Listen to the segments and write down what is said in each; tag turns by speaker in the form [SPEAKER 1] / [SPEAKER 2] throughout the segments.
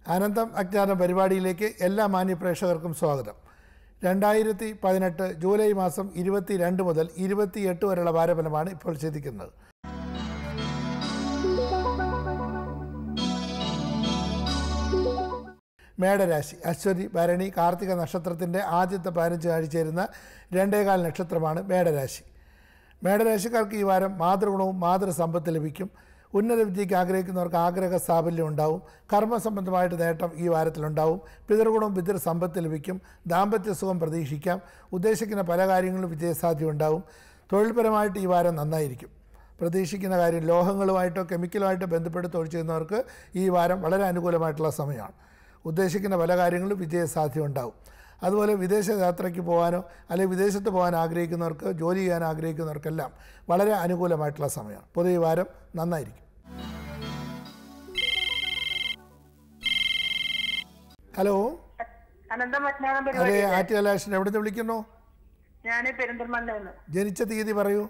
[SPEAKER 1] അനന്തം അജ്ഞാനം പരിപാടിയിലേക്ക് എല്ലാ മാന്യ പ്രേക്ഷകർക്കും സ്വാഗതം രണ്ടായിരത്തി പതിനെട്ട് ജൂലൈ മാസം ഇരുപത്തി രണ്ട് മുതൽ ഇരുപത്തിയെട്ട് വരെയുള്ള വാരഫലമാണ് ഇപ്പോൾ ചിന്തിക്കുന്നത് മേടരാശി അശ്വതി ഭരണി കാർത്തിക നക്ഷത്രത്തിൻ്റെ ആദ്യത്തെ പതിനഞ്ച് ആഴ്ച ചേരുന്ന രണ്ടേകാൽ നക്ഷത്രമാണ് മേടരാശി മേടരാശിക്കാർക്ക് ഈ വാരം മാതൃഗുണവും മാതൃസമ്പത്ത് ലഭിക്കും ഉന്നത വിദ്യയ്ക്ക് ആഗ്രഹിക്കുന്നവർക്ക് ആഗ്രഹ സാഫല്യം ഉണ്ടാവും കർമ്മസംബന്ധമായിട്ട് നേട്ടം ഈ വാരത്തിലുണ്ടാവും പിതൃഗുണവും പിതൃ സമ്പത്ത് ലഭിക്കും ദാമ്പത്യ സുഖം പ്രതീക്ഷിക്കാം ഉദ്ദേശിക്കുന്ന പല കാര്യങ്ങളിലും വിജയസാധ്യത ഉണ്ടാവും തൊഴിൽപരമായിട്ട് ഈ വാരം നന്നായിരിക്കും പ്രതീക്ഷിക്കുന്ന കാര്യം ലോഹങ്ങളുമായിട്ടോ കെമിക്കലുമായിട്ടോ ബന്ധപ്പെട്ട് തൊഴിൽ ചെയ്യുന്നവർക്ക് ഈ വാരം വളരെ അനുകൂലമായിട്ടുള്ള സമയമാണ് ഉദ്ദേശിക്കുന്ന പല കാര്യങ്ങളിലും വിജയസാധ്യത ഉണ്ടാവും അതുപോലെ വിദേശ യാത്രയ്ക്ക് പോകാനോ അല്ലെങ്കിൽ വിദേശത്ത് പോകാൻ ആഗ്രഹിക്കുന്നവർക്ക് ജോലി ചെയ്യാൻ ആഗ്രഹിക്കുന്നവർക്കെല്ലാം വളരെ അനുകൂലമായിട്ടുള്ള സമയമാണ് പൊതുവെ ഈ വാരം നന്നായിരിക്കും ഹലോ
[SPEAKER 2] അനന്തം മജ്ഞാനം
[SPEAKER 1] അതെ
[SPEAKER 2] പരിപാടി
[SPEAKER 1] ആറ്റുകലാഷൻ എവിടെ നിന്ന് വിളിക്കുന്നു
[SPEAKER 2] ഞാൻ പെരിന്തൽമണ്ണന്ന്
[SPEAKER 1] ജനിച്ച തീയതി പറയൂ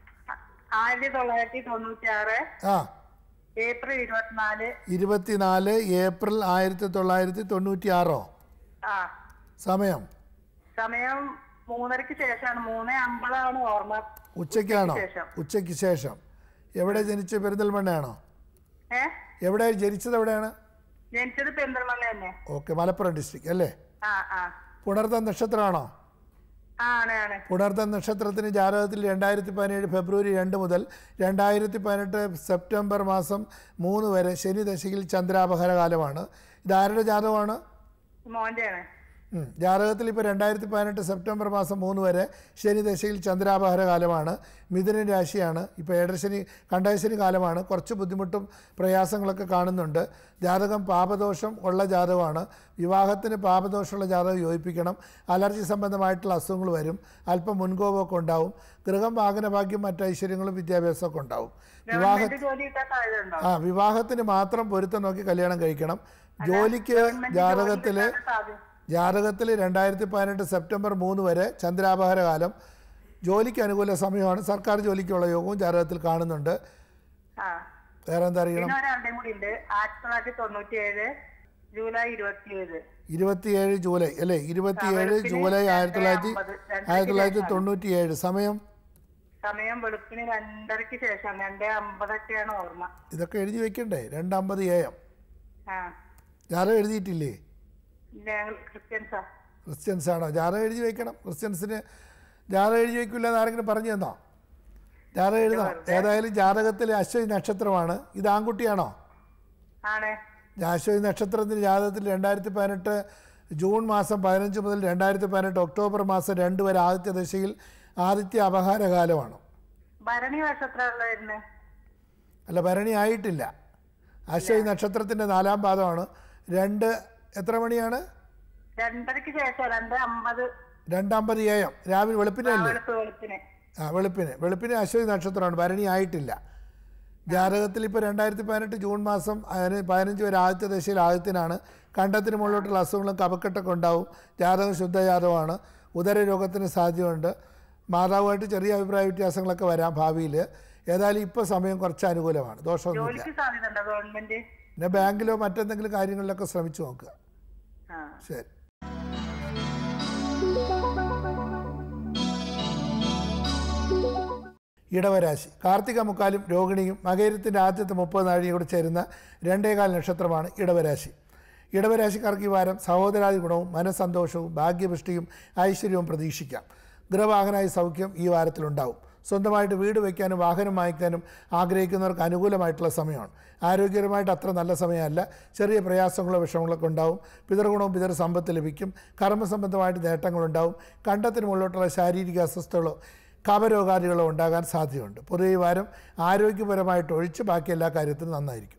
[SPEAKER 2] ആയിരത്തി തൊള്ളായിരത്തി തൊണ്ണൂറ്റി ആറ്
[SPEAKER 1] ആ
[SPEAKER 2] ഏപ്രിൽ ഇരുപത്തിനാല്
[SPEAKER 1] ഇരുപത്തിനാല് ഏപ്രിൽ ആയിരത്തി തൊള്ളായിരത്തി തൊണ്ണൂറ്റി ആറോ
[SPEAKER 2] ആ
[SPEAKER 1] സമയം
[SPEAKER 2] സമയം മൂന്നരക്ക് ശേഷമാണ് മൂന്ന് അമ്പതാണ് ഓർമ്മ
[SPEAKER 1] ഉച്ചയ്ക്കാണോ
[SPEAKER 2] ശേഷം.
[SPEAKER 1] ഉച്ചയ്ക്ക് ശേഷം എവിടെ ജനിച്ച പെരിന്തൽമണ്ണയാണോ
[SPEAKER 2] ഏ
[SPEAKER 1] എവിടെ ജനിച്ചത് എവിടെയാണ്
[SPEAKER 2] ജനിച്ചത് പെരിന്തൽമണ്ണ തന്നെ
[SPEAKER 1] ഓക്കെ മലപ്പുറം ഡിസ്ട്രിക്ട് അല്ലേ
[SPEAKER 2] ആ ആ
[SPEAKER 1] പുണർത്ത നക്ഷത്രമാണോ
[SPEAKER 2] ആ, ആണ് ആണ്
[SPEAKER 1] പുണർത്ത നക്ഷത്രത്തിന് ജാതകത്തിൽ രണ്ടായിരത്തി പതിനേഴ് ഫെബ്രുവരി രണ്ട് മുതൽ രണ്ടായിരത്തി പതിനെട്ട് സെപ്റ്റംബർ മാസം മൂന്ന് വരെ ശനി ദശയിൽ ചന്ദ്രാപഹര കാലമാണ് ഇതാരുടെ ജാതകമാണ്
[SPEAKER 2] മോന്റെ ആണ്
[SPEAKER 1] ഉം. ജാതകത്തിൽ ഇപ്പോൾ രണ്ടായിരത്തി പതിനെട്ട് സെപ്റ്റംബർ മാസം മൂന്ന് വരെ ശനി ദശയിൽ ചന്ദ്രാപഹര കാലമാണ് മിഥുനൻ രാശിയാണ് ഇപ്പോൾ ഏഴരശനി കണ്ടശനി കാലമാണ് കുറച്ച് ബുദ്ധിമുട്ടും പ്രയാസങ്ങളൊക്കെ കാണുന്നുണ്ട് ജാതകം പാപദോഷം ഉള്ള ജാതകമാണ് വിവാഹത്തിന് പാപദോഷമുള്ള ജാതകം യോജിപ്പിക്കണം അലർജി സംബന്ധമായിട്ടുള്ള അസുഖങ്ങൾ വരും അല്പം മുൻകോപമൊക്കെ ഉണ്ടാവും ഗൃഹം വാഹനഭാഗ്യം മറ്റ് ഐശ്വര്യങ്ങളും വിദ്യാഭ്യാസമൊക്കെ ഉണ്ടാവും വിവാഹ
[SPEAKER 2] ഗവൺമെന്റ് ജോലി കിട്ടാൻ സാധ്യത ഉണ്ടോ
[SPEAKER 1] ആ വിവാഹത്തിന് മാത്രം പൊരുത്തം നോക്കി കല്യാണം കഴിക്കണം ജോലിക്ക് ജാതകത്തിൽ
[SPEAKER 2] സാധ്യത
[SPEAKER 1] ജാതകത്തിൽ രണ്ടായിരത്തി പതിനെട്ട് സെപ്റ്റംബർ മൂന്ന് വരെ ചന്ദ്രാപഹര കാലം ജോലിക്ക് അനുകൂല സമയമാണ് സർക്കാർ ജോലിക്കുള്ള യോഗവും ജാതകത്തിൽ കാണുന്നുണ്ട്
[SPEAKER 2] ആ
[SPEAKER 1] വേറെ എന്താ അറിയണം
[SPEAKER 2] പിന്നെ ഒരാളുടെയും കൂടി ഉണ്ട് ആയിരത്തി തൊള്ളായിരത്തി തൊണ്ണൂറ്റി ഏഴ് ജൂലൈ ഇരുപത്തിയേഴ്
[SPEAKER 1] ഇരുപത്തിയേഴ് ജൂലൈ അല്ലേ ഇരുപത്തിയേഴ്
[SPEAKER 2] വെളുപ്പിന്
[SPEAKER 1] ജൂലൈ ആയിരത്തി തൊള്ളായിരത്തി
[SPEAKER 2] രണ്ടേ അമ്പത്,
[SPEAKER 1] ആയിരത്തി തൊള്ളായിരത്തി
[SPEAKER 2] രണ്ടരയ്ക്ക്
[SPEAKER 1] തൊണ്ണൂറ്റി ഏഴ് സമയം
[SPEAKER 2] സമയം വെളുപ്പിന് രണ്ടരയ്ക്ക് ശേഷം രണ്ടേ അമ്പതൊക്കെയാണ് ഓർമ്മ
[SPEAKER 1] ഇതൊക്കെ എഴുതി വെക്കണ്ടേ രണ്ടമ്പത് എ എം
[SPEAKER 2] ആ
[SPEAKER 1] ജാതകം എഴുതിയിട്ടില്ലേ
[SPEAKER 2] ഇല്ല ഞങ്ങൾ ക്രിസ്ത്യൻസാ
[SPEAKER 1] ക്രിസ്ത്യൻസ് ആണോ ജാതകം എഴുതി വെക്കണം ക്രിസ്ത്യൻസിന് ജാതകം എഴുതി വെക്കില്ല എന്ന് ആരെങ്കിലും പറഞ്ഞു തന്നോ ജാതകം എഴുതാം ഏതായാലും ജാതകത്തിലെ അശ്വതി നക്ഷത്രമാണ് ഇത് ആൺകുട്ടിയാണോ
[SPEAKER 2] ആണ്
[SPEAKER 1] അശ്വതി നക്ഷത്രത്തിന് ജാതകത്തിൽ രണ്ടായിരത്തി പതിനെട്ട് ജൂൺ മാസം പതിനഞ്ച് മുതൽ രണ്ടായിരത്തി പതിനെട്ട് ഒക്ടോബർ മാസം രണ്ട് വരെ ആദിത്യ ദശയിൽ ആദിത്യ അപഹാരകാലമാണ്
[SPEAKER 2] ഭരണി നക്ഷത്രമുള്ള വരുന്നത്
[SPEAKER 1] അല്ല ഭരണി ആയിട്ടില്ല അശ്വതി നക്ഷത്രത്തിൻ്റെ നാലാം പാദമാണ് രണ്ട് എത്ര മണിയാണ്
[SPEAKER 2] രണ്ടരയ്ക്ക് ശേഷം രണ്ട് അമ്പത്
[SPEAKER 1] രണ്ടമ്പത് എ എം രാവിലെ വെളുപ്പിനെ അല്ലേ
[SPEAKER 2] വെളുപ്പ് വെളുപ്പിന്
[SPEAKER 1] ആ വെളുപ്പിന് വെളുപ്പിന് അശ്വതി നക്ഷത്രമാണ് ഭരണി ആയിട്ടില്ല ജാതകത്തിൽ ഇപ്പോൾ രണ്ടായിരത്തി പതിനെട്ട് ജൂൺ മാസം അതിന് പതിനഞ്ച് വരെ ആദ്യത്തെ ദശയിൽ ആദ്യത്തിനാണ് കണ്ടത്തിന് മുകളിലോട്ടുള്ള അസുഖങ്ങളും കപക്കെട്ടൊക്കെ ഉണ്ടാവും ജാതകം ശുദ്ധ ജാതകമാണ് ഉദരരോഗത്തിന് സാധ്യതയുണ്ട് മാതാവുമായിട്ട് ചെറിയ അഭിപ്രായ വ്യത്യാസങ്ങളൊക്കെ വരാം ഭാവിയിൽ ഏതായാലും ഇപ്പോൾ സമയം കുറച്ച് അനുകൂലമാണ് ദോഷമൊന്നുമില്ല
[SPEAKER 2] ജോലിക്ക് സാധ്യത ഉണ്ടോ ഗവൺമെന്റ്
[SPEAKER 1] പിന്നെ ബാങ്കിലോ മറ്റെന്തെങ്കിലും കാര്യങ്ങളിലൊക്കെ ശ്രമിച്ചു നോക്കുക
[SPEAKER 2] ആ
[SPEAKER 1] ശരി ഇടവരാശി കാർത്തിക മുക്കാലും രോഹിണിയും മകരത്തിൻ്റെ ആദ്യത്തെ മുപ്പത് നാഴിയും കൂടെ ചേരുന്ന രണ്ടേകാൽ നക്ഷത്രമാണ് ഇടവരാശി ഇടവരാശിക്കാർക്ക് ഈ വാരം സഹോദരാദി ഗുണവും മനസ്സന്തോഷവും ഭാഗ്യപുഷ്ടിയും ഐശ്വര്യവും പ്രതീക്ഷിക്കാം ഗൃഹവാഹനായ സൗഖ്യം ഈ വാരത്തിലുണ്ടാവും സ്വന്തമായിട്ട് വീട് വയ്ക്കാനും വാഹനം വാങ്ങിക്കാനും ആഗ്രഹിക്കുന്നവർക്ക് അനുകൂലമായിട്ടുള്ള സമയമാണ് ആരോഗ്യപരമായിട്ട് അത്ര നല്ല സമയമല്ല ചെറിയ പ്രയാസങ്ങളോ വിഷമങ്ങളൊക്കെ ഉണ്ടാവും പിതൃഗുണവും പിതൃ സമ്പത്ത് ലഭിക്കും കർമ്മസംബന്ധമായിട്ട് നേട്ടങ്ങളുണ്ടാവും കണ്ടത്തിന് മുകളിലോട്ടുള്ള ശാരീരിക അസ്വസ്ഥതകളോ കപരോഗാദികളോ ഉണ്ടാകാൻ സാധ്യതയുണ്ട് പൊതുവെ ഈ വാരം ആരോഗ്യപരമായിട്ട് ഒഴിച്ച് ബാക്കി എല്ലാ കാര്യത്തിനും നന്നായിരിക്കും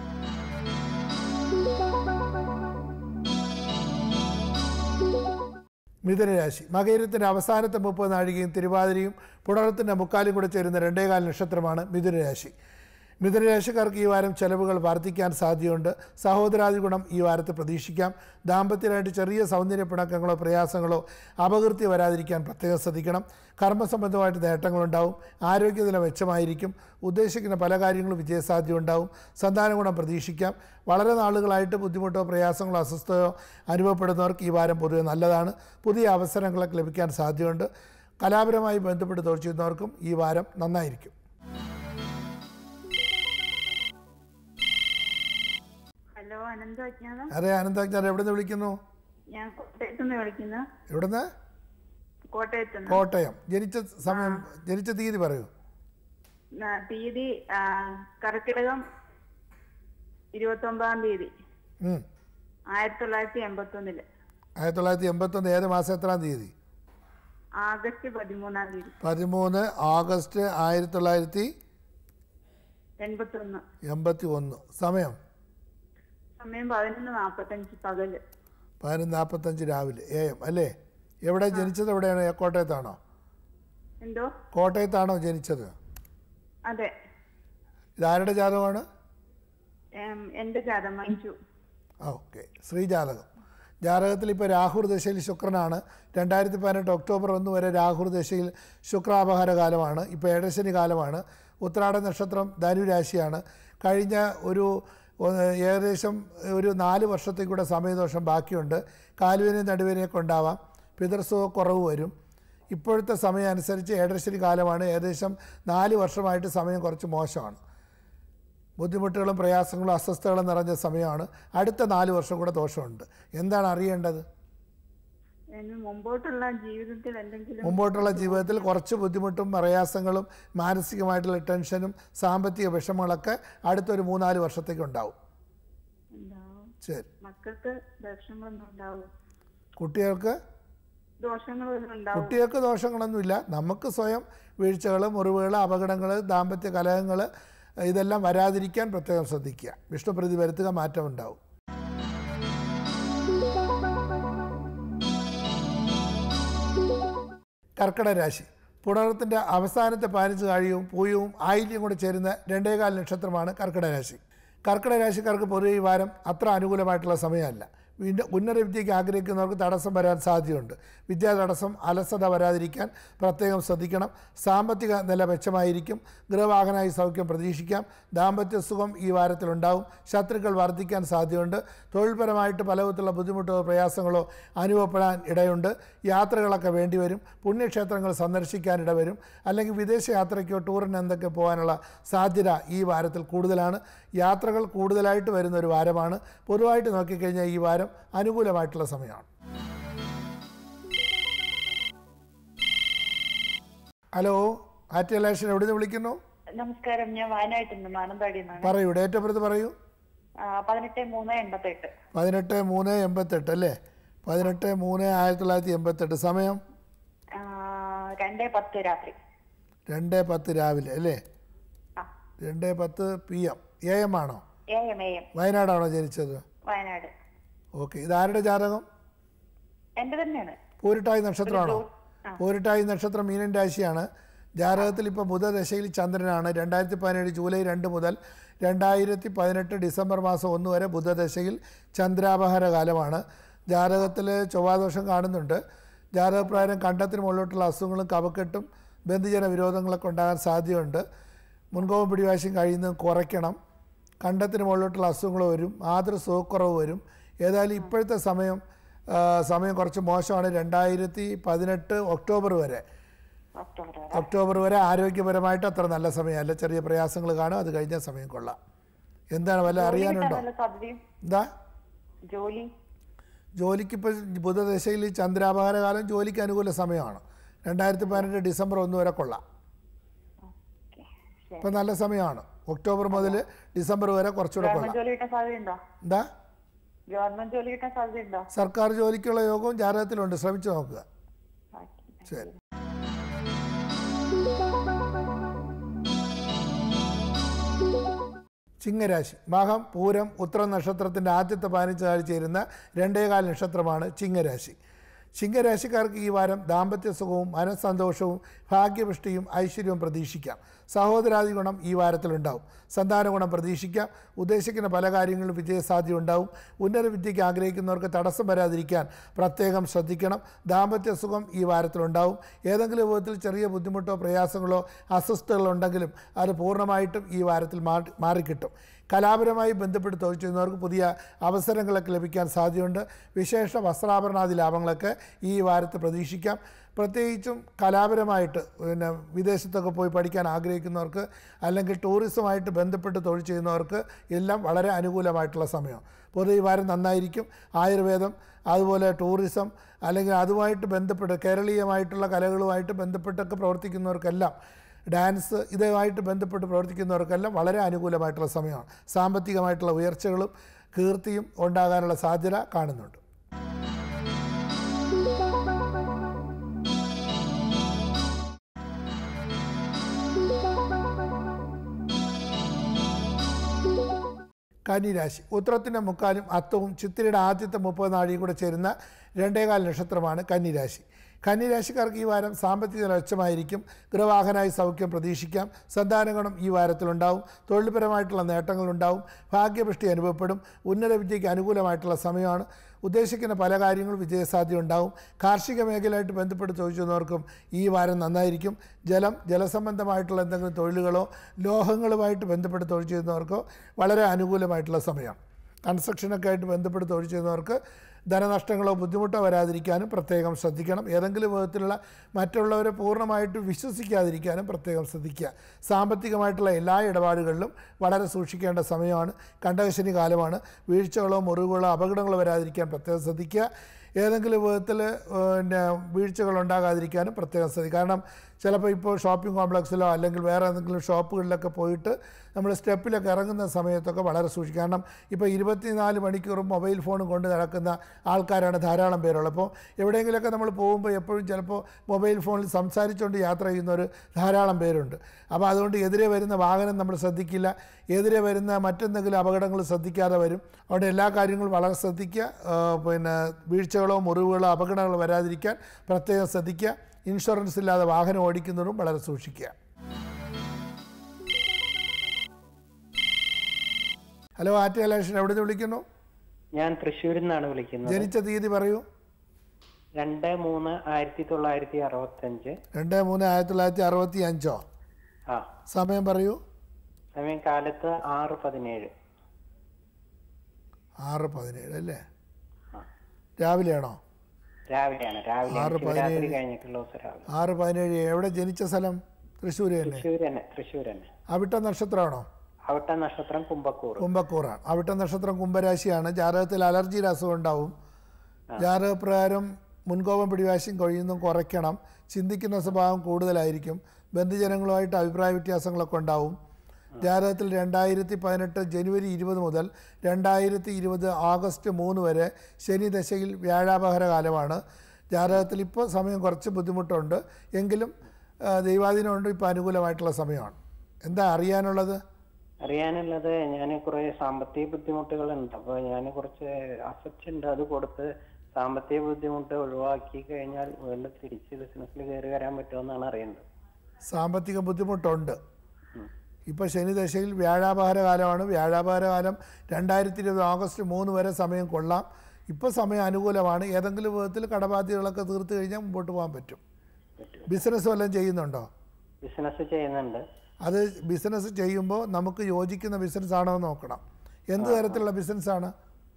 [SPEAKER 1] മിഥുനരാശി മകയിരത്തിൻ്റെ അവസാനത്തെ മുപ്പത് നാഴികയും തിരുവാതിരയും പുണറത്തിൻ്റെ മുക്കാലും കൂടെ ചേരുന്ന രണ്ടേകാൽ നക്ഷത്രമാണ് മിഥുനരാശി മിഥുനരാശിക്കാർക്ക് ഈ വാരം ചെലവുകൾ വർദ്ധിക്കാൻ സാധ്യതയുണ്ട് സഹോദരാദി ഗുണം ഈ വാരത്തെ പ്രതീക്ഷിക്കാം ദാമ്പത്യമായിട്ട് ചെറിയ സൗന്ദര്യ പിണക്കങ്ങളോ പ്രയാസങ്ങളോ അപകീർത്തി വരാതിരിക്കാൻ പ്രത്യേകം ശ്രദ്ധിക്കണം കർമ്മസംബന്ധമായിട്ട് നേട്ടങ്ങളുണ്ടാവും ആരോഗ്യനില മെച്ചമായിരിക്കും ഉദ്ദേശിക്കുന്ന പല കാര്യങ്ങളും വിജയസാധ്യത ഉണ്ടാവും സന്താന ഗുണം പ്രതീക്ഷിക്കാം വളരെ നാളുകളായിട്ട് ബുദ്ധിമുട്ടോ പ്രയാസങ്ങളോ അസ്വസ്ഥതയോ അനുഭവപ്പെടുന്നവർക്ക് ഈ വാരം പൊതുവെ നല്ലതാണ് പുതിയ അവസരങ്ങളൊക്കെ ലഭിക്കാൻ സാധ്യതയുണ്ട് കലാപരമായി ബന്ധപ്പെട്ട് തൊഴിൽ ചെയ്യുന്നവർക്കും ഈ വാരം നന്നായിരിക്കും
[SPEAKER 2] ഹലോ അനന്ത അജ്ഞാതം
[SPEAKER 1] അതെ അനന്താജ്ഞാൻ എവിടെ നിന്ന് വിളിക്കുന്നു
[SPEAKER 2] ഞാൻ കോട്ടയത്ത് നിന്ന് വിളിക്കുന്നു
[SPEAKER 1] എവിടുന്ന്
[SPEAKER 2] കോട്ടയത്ത് നിന്ന്
[SPEAKER 1] കോട്ടയം ജനിച്ച സമയം ജനിച്ച തീയതി പറയൂ
[SPEAKER 2] ന- തീയതി ആ, കർക്കിടകം ഇരുപത്തി ഒമ്പതാം തീയതി
[SPEAKER 1] ഉം.
[SPEAKER 2] ആയിരത്തി തൊള്ളായിരത്തി എൺപത്തി ഒന്നില്
[SPEAKER 1] ആയിരത്തി തൊള്ളായിരത്തി എൺപത്തൊന്ന് ഏത് മാസം എത്രാം തീയതി
[SPEAKER 2] ആഗസ്റ്റ് പതിമൂന്നാം തീയതി
[SPEAKER 1] പതിമൂന്ന് ആഗസ്റ്റ് ആയിരത്തി തൊള്ളായിരത്തി
[SPEAKER 2] എൺപത്തി ഒന്ന്
[SPEAKER 1] എൺപത്തി ഒന്ന് സമയം
[SPEAKER 2] സമയം പതിനൊന്ന് നാപ്പത്തഞ്ച് പകല്
[SPEAKER 1] പതിനൊന്ന് നാൽപ്പത്തഞ്ച് രാവിലെ എ എം അല്ലേ എവിടെ ജനിച്ചത് എവിടെയാണ് കോട്ടയത്താണോ
[SPEAKER 2] എന്തോ
[SPEAKER 1] കോട്ടയത്താണോ ജനിച്ചത്
[SPEAKER 2] അതെ
[SPEAKER 1] ഇതാരുടെ ജാതകമാണ്
[SPEAKER 2] ഏം, എന്റെ ജാതം മഞ്ജു
[SPEAKER 1] ഓക്കെ ശ്രീജാതകം ജാതകത്തിൽ ഇപ്പോൾ രാഹുർ ദശയിൽ ശുക്രനാണ് രണ്ടായിരത്തി പതിനെട്ട് ഒക്ടോബർ ഒന്ന് വരെ രാഹുർ ദശയിൽ ശുക്രാപഹാര കാലമാണ് ഇപ്പോൾ ഏഴശനി കാലമാണ് ഉത്രാട നക്ഷത്രം ധനുരാശിയാണ് കഴിഞ്ഞ ഒരു ഒന്ന് ഏകദേശം ഒരു നാല് വർഷത്തേക്കൂടെ സമയദോഷം ബാക്കിയുണ്ട് കാലുവേനയും നടുവേനയൊക്കെ ഉണ്ടാവാം പിതൃസുഖ കുറവ് വരും ഇപ്പോഴത്തെ സമയം അനുസരിച്ച് ഏഴരശ്ശനി കാലമാണ് ഏകദേശം നാല് വർഷമായിട്ട് സമയം കുറച്ച് മോശമാണ് ബുദ്ധിമുട്ടുകളും പ്രയാസങ്ങളും അസ്വസ്ഥതകളും നിറഞ്ഞ സമയമാണ് അടുത്ത നാല് വർഷം കൂടെ ദോഷമുണ്ട് എന്താണ് അറിയേണ്ടത്
[SPEAKER 2] ഇനി മുമ്പോട്ടുള്ള ജീവിതത്തിൽ എന്തെങ്കിലും
[SPEAKER 1] മുമ്പോട്ടുള്ള ജീവിതത്തിൽ കുറച്ച് ബുദ്ധിമുട്ടും പ്രയാസങ്ങളും മാനസികമായിട്ടുള്ള ടെൻഷനും സാമ്പത്തിക വിഷമങ്ങളൊക്കെ അടുത്തൊരു മൂന്നാല് വർഷത്തേക്ക് ഉണ്ടാവും
[SPEAKER 2] ഉണ്ടാവും
[SPEAKER 1] ശരി
[SPEAKER 2] മക്കൾക്ക് ദോഷങ്ങളൊന്നും ഉണ്ടാവും
[SPEAKER 1] കുട്ടികൾക്ക്
[SPEAKER 2] ദോഷങ്ങളൊന്നും ഉണ്ടാവും
[SPEAKER 1] കുട്ടികൾക്ക് ദോഷങ്ങളൊന്നുമില്ല നമുക്ക് സ്വയം വീഴ്ചകൾ മുറിവുകൾ അപകടങ്ങൾ ദാമ്പത്യ കലഹങ്ങൾ ഇതെല്ലാം വരാതിരിക്കാൻ പ്രത്യേകം ശ്രദ്ധിക്കുക വിഷ്ണുപ്രതി വരുത്തുക മാറ്റമുണ്ടാവും കർക്കിടക രാശി പുണർത്തിൻ്റെ അവസാനത്തെ പതിനഞ്ച് കാഴിയും പൂയവും ആയില്യം കൂടെ ചേരുന്ന രണ്ടേകാൽ നക്ഷത്രമാണ് കർക്കിടക രാശി കർക്കിടക രാശിക്കാർക്ക് പൊതുവെ ഈ വാരം അത്ര അനുകൂലമായിട്ടുള്ള സമയമല്ല വീണ്ടും ഉന്നത വിദ്യയ്ക്ക് ആഗ്രഹിക്കുന്നവർക്ക് തടസ്സം വരാൻ സാധ്യതയുണ്ട് വിദ്യാ തടസ്സം അലസത വരാതിരിക്കാൻ പ്രത്യേകം ശ്രദ്ധിക്കണം സാമ്പത്തിക നില മെച്ചമായിരിക്കും ഗൃഹവാഹനായി സൗഖ്യം പ്രതീക്ഷിക്കാം ദാമ്പത്യ സുഖം ഈ വാരത്തിലുണ്ടാവും ശത്രുക്കൾ വർദ്ധിക്കാൻ സാധ്യതയുണ്ട് തൊഴിൽപരമായിട്ട് പലവിധത്തിലുള്ള ബുദ്ധിമുട്ടോ പ്രയാസങ്ങളോ അനുഭവപ്പെടാൻ ഇടയുണ്ട് യാത്രകളൊക്കെ വേണ്ടിവരും പുണ്യക്ഷേത്രങ്ങൾ സന്ദർശിക്കാൻ ഇടവരും അല്ലെങ്കിൽ വിദേശ യാത്രയ്ക്കോ ടൂറിന് എന്തൊക്കെ പോകാനുള്ള സാധ്യത ഈ വാരത്തിൽ കൂടുതലാണ് യാത്രകൾ കൂടുതലായിട്ട് വരുന്ന ഒരു വാരമാണ് പൊതുവായിട്ട് നോക്കിക്കഴിഞ്ഞാൽ ഈ വാരം അനുകൂലമായിട്ടുള്ള സമയമാണ് ഹലോ ആറ്റുകലാഷൻ എവിടെ നിന്ന് വിളിക്കുന്നു
[SPEAKER 2] നമസ്കാരം ഞാൻ വയനാട്ടിൽ നിന്ന് മാനന്തവാടി നിന്നാണ്
[SPEAKER 1] പറയൂ ഡേറ്റ് ഓഫ് ബർത്ത് പറയൂ
[SPEAKER 2] പതിനെട്ട് മൂന്ന് എൺപത്തെട്ട്
[SPEAKER 1] പതിനെട്ട് മൂന്ന് എൺപത്തെട്ട് അല്ലേ പതിനെട്ട് മൂന്ന് ആയിരത്തി തൊള്ളായിരത്തി എൺപത്തെട്ട് സമയം
[SPEAKER 2] രണ്ട് പത്ത് രാത്രി
[SPEAKER 1] രണ്ട് പത്ത് രാവിലെ അല്ലേ
[SPEAKER 2] ആ
[SPEAKER 1] രണ്ട് പത്ത് പി എം എ എം ആണോ
[SPEAKER 2] എ എം എ എം
[SPEAKER 1] വയനാടാണോ ജനിച്ചത്
[SPEAKER 2] വയനാട്
[SPEAKER 1] ഓക്കെ ഇതാരുടെ ജാതകം
[SPEAKER 2] എന്റെ തന്നെയാണ്
[SPEAKER 1] പൂരിട്ടായി നക്ഷത്രമാണോ
[SPEAKER 2] ആ.
[SPEAKER 1] പൂരിട്ടായി നക്ഷത്രം മീനൻ രാശിയാണ് ജാതകത്തിൽ ഇപ്പോൾ ബുധദശയിൽ ചന്ദ്രനാണ് രണ്ടായിരത്തി പതിനേഴ് ജൂലൈ രണ്ട് മുതൽ രണ്ടായിരത്തി പതിനെട്ട് ഡിസംബർ മാസം ഒന്ന് വരെ ബുധദശയിൽ ചന്ദ്രാപഹാര കാലമാണ് ജാതകത്തിൽ ചൊവ്വാദോഷം കാണുന്നുണ്ട് ജാതകപ്രകാരം കണ്ടത്തിന് മുകളിലോട്ടുള്ള അസുഖങ്ങളും കവക്കെട്ടും ബന്ധുജന വിരോധങ്ങളൊക്കെ ഉണ്ടാകാൻ സാധ്യതയുണ്ട് മുൻകോപം പിടിവാശിയും കഴിയുന്നത് കുറയ്ക്കണം കണ്ടത്തിന് മുകളിലോട്ടുള്ള അസുഖങ്ങൾ വരും മാതൃ സുഖക്കുറവ് വരും ഏതായാലും ഇപ്പോഴത്തെ സമയം ആ, സമയം കുറച്ച് മോശമാണ് രണ്ടായിരത്തി പതിനെട്ട് ഒക്ടോബർ വരെ
[SPEAKER 2] ഒക്ടോബർ വരെ
[SPEAKER 1] ഒക്ടോബർ വരെ ആരോഗ്യപരമായിട്ട് അത്ര നല്ല സമയമല്ല ചെറിയ പ്രയാസങ്ങൾ കാണും അത് കഴിഞ്ഞ സമയം കൊള്ളാം എന്താണ് വല്ല അറിയാനുണ്ടോ
[SPEAKER 2] നല്ല സാധ്യതയും
[SPEAKER 1] എന്താ
[SPEAKER 2] ജോലി
[SPEAKER 1] ജോലിക്ക് ഇപ്പോൾ ബുധദശയിൽ ചന്ദ്രാപഹാര കാലം ജോലിക്ക് അനുകൂല സമയമാണ് രണ്ടായിരത്തി പതിനെട്ട് ഡിസംബർ ഒന്ന് വരെ കൊള്ളാം
[SPEAKER 2] ഓക്കെ ശരി
[SPEAKER 1] ഇപ്പം നല്ല സമയമാണ് ഒക്ടോബർ മുതൽ ഡിസംബർ വരെ കുറച്ചുകൂടെ കൊള്ളാം
[SPEAKER 2] ഗവൺമെന്റ് ജോലി കിട്ടാൻ സാധ്യതയുണ്ടോ
[SPEAKER 1] എന്താ
[SPEAKER 2] ഗവൺമെന്റ് ജോലി കിട്ടാൻ സാധ്യതയുണ്ടോ
[SPEAKER 1] സർക്കാർ ജോലിക്കുള്ള യോഗവും ജാതകത്തിലുണ്ട് ശ്രമിച്ചു നോക്കുക
[SPEAKER 2] ഓക്കെ
[SPEAKER 1] ശരി ചിങ്ങരാശി മകം പൂരം ഉത്തരം നക്ഷത്രത്തിൻ്റെ ആദ്യത്തെ പതിനഞ്ച് ആഴ്ച ചേരുന്ന രണ്ടേകാൽ നക്ഷത്രമാണ് ചിങ്ങരാശി ചിങ്ങരാശിക്കാർക്ക് ഈ വാരം ദാമ്പത്യ സുഖവും മനസ്സന്തോഷവും ഭാഗ്യപുഷ്ടിയും ഐശ്വര്യവും പ്രതീക്ഷിക്കാം സഹോദരാദി ഗുണം ഈ വാരത്തിലുണ്ടാവും സന്താന ഗുണം പ്രതീക്ഷിക്കാം ഉദ്ദേശിക്കുന്ന പല കാര്യങ്ങളിലും വിജയസാധ്യത ഉണ്ടാവും ഉന്നത വിദ്യയ്ക്ക് ആഗ്രഹിക്കുന്നവർക്ക് തടസ്സം വരാതിരിക്കാൻ പ്രത്യേകം ശ്രദ്ധിക്കണം ദാമ്പത്യ സുഖം ഈ വാരത്തിലുണ്ടാവും ഏതെങ്കിലും വിധത്തിൽ ചെറിയ ബുദ്ധിമുട്ടോ പ്രയാസങ്ങളോ അസ്വസ്ഥതകളോ ഉണ്ടെങ്കിലും അത് പൂർണ്ണമായിട്ടും ഈ വാരത്തിൽ മാറി മാറിക്കിട്ടും കലാപരമായി ബന്ധപ്പെട്ട് തൊഴിൽ ചെയ്യുന്നവർക്ക് പുതിയ അവസരങ്ങളൊക്കെ ലഭിക്കാൻ സാധ്യതയുണ്ട് വിശേഷ വസ്ത്രാഭരണാദി ലാഭങ്ങളൊക്കെ ഈ വാരത്ത് പ്രതീക്ഷിക്കാം പ്രത്യേകിച്ചും കലാപരമായിട്ട് പിന്നെ വിദേശത്തൊക്കെ പോയി പഠിക്കാൻ ആഗ്രഹിക്കുന്നവർക്ക് അല്ലെങ്കിൽ ടൂറിസമായിട്ട് ബന്ധപ്പെട്ട് തൊഴിൽ ചെയ്യുന്നവർക്ക് എല്ലാം വളരെ അനുകൂലമായിട്ടുള്ള സമയം പൊതുവെ ഈ വാരം നന്നായിരിക്കും ആയുർവേദം അതുപോലെ ടൂറിസം അല്ലെങ്കിൽ അതുമായിട്ട് ബന്ധപ്പെട്ട് കേരളീയമായിട്ടുള്ള കലകളുമായിട്ട് ബന്ധപ്പെട്ടൊക്കെ പ്രവർത്തിക്കുന്നവർക്കെല്ലാം ഡാൻസ് ഇതുമായിട്ട് ബന്ധപ്പെട്ട് പ്രവർത്തിക്കുന്നവർക്കെല്ലാം വളരെ അനുകൂലമായിട്ടുള്ള സമയമാണ് സാമ്പത്തികമായിട്ടുള്ള ഉയർച്ചകളും കീർത്തിയും ഉണ്ടാകാനുള്ള സാധ്യത കാണുന്നുണ്ട് കന്നിരാശി ഉത്തരത്തിൻ്റെ മുക്കാലും അത്തവും ചിത്തിരയുടെ ആദ്യത്തെ മുപ്പത് നാഴിയും കൂടെ ചേരുന്ന രണ്ടേകാൽ നക്ഷത്രമാണ് കന്നിരാശി കന്നിരാശിക്കാർക്ക് ഈ വാരം സാമ്പത്തിക മെച്ചമായിരിക്കും ഗൃഹവാഹനായി സൗഖ്യം പ്രതീക്ഷിക്കാം സന്താനഗുണം ഈ വാരത്തിലുണ്ടാവും തൊഴിൽപരമായിട്ടുള്ള നേട്ടങ്ങളുണ്ടാവും ഭാഗ്യപുഷ്ടി അനുഭവപ്പെടും ഉന്നത വിദ്യയ്ക്ക് അനുകൂലമായിട്ടുള്ള സമയമാണ് ഉദ്ദേശിക്കുന്ന പല കാര്യങ്ങളും വിജയസാധ്യത ഉണ്ടാവും കാർഷിക മേഖലയായിട്ട് ബന്ധപ്പെട്ട് ചോദിച്ചവർക്കും ഈ വാരം നന്നായിരിക്കും ജലം ജലസംബന്ധമായിട്ടുള്ള എന്തെങ്കിലും തൊഴിലുകളോ ലോഹങ്ങളുമായിട്ട് ബന്ധപ്പെട്ട് തൊഴിൽ ചെയ്യുന്നവർക്കോ വളരെ അനുകൂലമായിട്ടുള്ള സമയമാണ് കൺസ്ട്രക്ഷനൊക്കെ ആയിട്ട് ബന്ധപ്പെട്ട് തൊഴിൽ ചെയ്യുന്നവർക്ക് ധനനഷ്ടങ്ങളോ ബുദ്ധിമുട്ടോ വരാതിരിക്കാനും പ്രത്യേകം ശ്രദ്ധിക്കണം ഏതെങ്കിലും വിധത്തിലുള്ള മറ്റുള്ളവരെ പൂർണ്ണമായിട്ട് വിശ്വസിക്കാതിരിക്കാനും പ്രത്യേകം ശ്രദ്ധിക്കുക സാമ്പത്തികമായിട്ടുള്ള എല്ലാ ഇടപാടുകളിലും വളരെ സൂക്ഷിക്കേണ്ട സമയമാണ് കണ്ടകശനി കാലമാണ് വീഴ്ചകളോ മുറിവുകളോ അപകടങ്ങളോ വരാതിരിക്കാൻ പ്രത്യേകം ശ്രദ്ധിക്കുക ഏതെങ്കിലും വിധത്തിൽ പിന്നെ വീഴ്ചകൾ ഉണ്ടാകാതിരിക്കാനും പ്രത്യേകം ശ്രദ്ധിക്കുക കാരണം ചിലപ്പോൾ ഇപ്പോൾ ഷോപ്പിംഗ് കോംപ്ലക്സിലോ അല്ലെങ്കിൽ വേറെ ഏതെങ്കിലും ഷോപ്പുകളിലൊക്കെ പോയിട്ട് നമ്മൾ സ്റ്റെപ്പിലൊക്കെ ഇറങ്ങുന്ന സമയത്തൊക്കെ വളരെ സൂക്ഷിക്കുക കാരണം ഇപ്പോൾ ഇരുപത്തിനാല് മണിക്കൂറും മൊബൈൽ ഫോണും കൊണ്ട് നടക്കുന്ന ആൾക്കാരാണ് ധാരാളം പേരുള്ളത് അപ്പോൾ എവിടെയെങ്കിലുമൊക്കെ നമ്മൾ പോകുമ്പോൾ എപ്പോഴും ചിലപ്പോൾ മൊബൈൽ ഫോണിൽ സംസാരിച്ചുകൊണ്ട് യാത്ര ചെയ്യുന്നവർ ധാരാളം പേരുണ്ട് അപ്പോൾ അതുകൊണ്ട് എതിരെ വരുന്ന വാഹനം നമ്മൾ ശ്രദ്ധിക്കില്ല എതിരെ വരുന്ന മറ്റെന്തെങ്കിലും അപകടങ്ങൾ ശ്രദ്ധിക്കാതെ വരും അവിടെ എല്ലാ കാര്യങ്ങളും വളരെ ശ്രദ്ധിക്കുക ആ, പിന്നെ വീഴ്ചകളോ മുറിവുകളോ അപകടങ്ങളോ വരാതിരിക്കാൻ പ്രത്യേകം ശ്രദ്ധിക്കുക ഇൻഷുറൻസ് ഇല്ലാതെ വാഹനം ഓടിക്കുന്നതും വളരെ സൂക്ഷിക്കുക ഹലോ ആറ്റ് കലാഷൻ എവിടെ നിന്ന് വിളിക്കുന്നു
[SPEAKER 3] ഞാൻ തൃശ്ശൂരിൽ നിന്നാണ് വിളിക്കുന്നത്
[SPEAKER 1] ജനിച്ച തീയതി പറയൂ
[SPEAKER 3] രണ്ട് മൂന്ന് ആയിരത്തി തൊള്ളായിരത്തി അറുപത്തഞ്ച്
[SPEAKER 1] രണ്ട് മൂന്ന് ആയിരത്തി തൊള്ളായിരത്തി അറുപത്തി അഞ്ചോ
[SPEAKER 3] ആ
[SPEAKER 1] സമയം പറയൂ
[SPEAKER 3] സമയം കാലത്ത് ആറ് പതിനേഴ്
[SPEAKER 1] ആറ് പതിനേഴ് അല്ലേ
[SPEAKER 3] ആ.
[SPEAKER 1] രാവിലെയാണോ
[SPEAKER 3] രാവിലെയാണ് രാവിലെ
[SPEAKER 1] ആറ്
[SPEAKER 3] ശിവരാത്രി
[SPEAKER 1] പതിനേഴ്.
[SPEAKER 3] കഴിഞ്ഞിട്ടുള്ള ദിവസം രാവിലെ
[SPEAKER 1] ആറ് പതിനേഴ് എവിടെ ജനിച്ച സ്ഥലം തൃശ്ശൂർ തന്നെ
[SPEAKER 3] തൃശ്ശൂർ തന്നെ തൃശ്ശൂർ തന്നെ
[SPEAKER 1] അവിട്ട നക്ഷത്രമാണോ
[SPEAKER 3] അവിട്ട നക്ഷത്രം കുംഭക്കൂർ
[SPEAKER 1] കുംഭക്കൂറാണ് അവിട്ട നക്ഷത്രം കുംഭരാശിയാണ് ജാതകത്തിൽ അലർജിയുടെ അസുഖം ഉണ്ടാവും ജാതകപ്രകാരം മുൻകോപം പിടിവാശിയും കഴിയുന്നതും കുറയ്ക്കണം ചിന്തിക്കുന്ന സ്വഭാവം കൂടുതലായിരിക്കും ബന്ധുജനങ്ങളുമായിട്ട് അഭിപ്രായ വ്യത്യാസങ്ങളൊക്കെ ഉണ്ടാവും ജാതകത്തിൽ രണ്ടായിരത്തി പതിനെട്ട് ജനുവരി ഇരുപത് മുതൽ രണ്ടായിരത്തി ഇരുപത് ആഗസ്റ്റ് മൂന്ന് വരെ ശനി ദശയിൽ വ്യാഴാപഹര കാലമാണ് ജാതകത്തിൽ ഇപ്പോൾ സമയം കുറച്ച് ബുദ്ധിമുട്ടുണ്ട് എങ്കിലും ആ, ദൈവാധീനമുണ്ട് ഇപ്പോൾ അനുകൂലമായിട്ടുള്ള സമയമാണ് എന്താ അറിയാനുള്ളത്
[SPEAKER 3] അറിയാനുള്ളത് ഞാൻ കുറെ സാമ്പത്തിക ബുദ്ധിമുട്ടുകളുണ്ട് അപ്പൊ ഞാൻ കുറച്ച് അസറ്റ്സ് ഉണ്ട് അത് കൊടുത്ത് സാമ്പത്തിക ബുദ്ധിമുട്ട് ഒഴിവാക്കി കഴിഞ്ഞാൽ വീണ്ടും തിരിച്ച് ബിസിനസ്സിൽ കയറി വരാൻ പറ്റുമെന്നാണ് അറിയുന്നത്
[SPEAKER 1] സാമ്പത്തിക ബുദ്ധിമുട്ടുണ്ട്
[SPEAKER 3] ഉം.
[SPEAKER 1] ഇപ്പോൾ ശനിദശയിൽ വ്യാഴാപഹാര കാലമാണ് വ്യാഴാപഹാര കാലം രണ്ടായിരത്തി ഇരുപത് ഓഗസ്റ്റ് മൂന്ന് വരെ സമയം കൊള്ളാം ഇപ്പോൾ സമയം അനുകൂലമാണ് ഏതെങ്കിലും വിധത്തിൽ കടബാധ്യതകളൊക്കെ തീർത്ത് കഴിഞ്ഞാൽ മുമ്പോട്ട് പോകാൻ പറ്റും
[SPEAKER 3] പറ്റും
[SPEAKER 1] ബിസിനസ് വല്ലതും ചെയ്യുന്നുണ്ടോ
[SPEAKER 3] ബിസിനസ് ചെയ്യുന്നുണ്ട്
[SPEAKER 1] അത് ബിസിനസ് ചെയ്യുമ്പോൾ നമുക്ക് യോജിക്കുന്ന ബിസിനസ് ആണോ എന്ന് നോക്കണം എന്ത് തരത്തിലുള്ള ബിസിനസ്സാണ്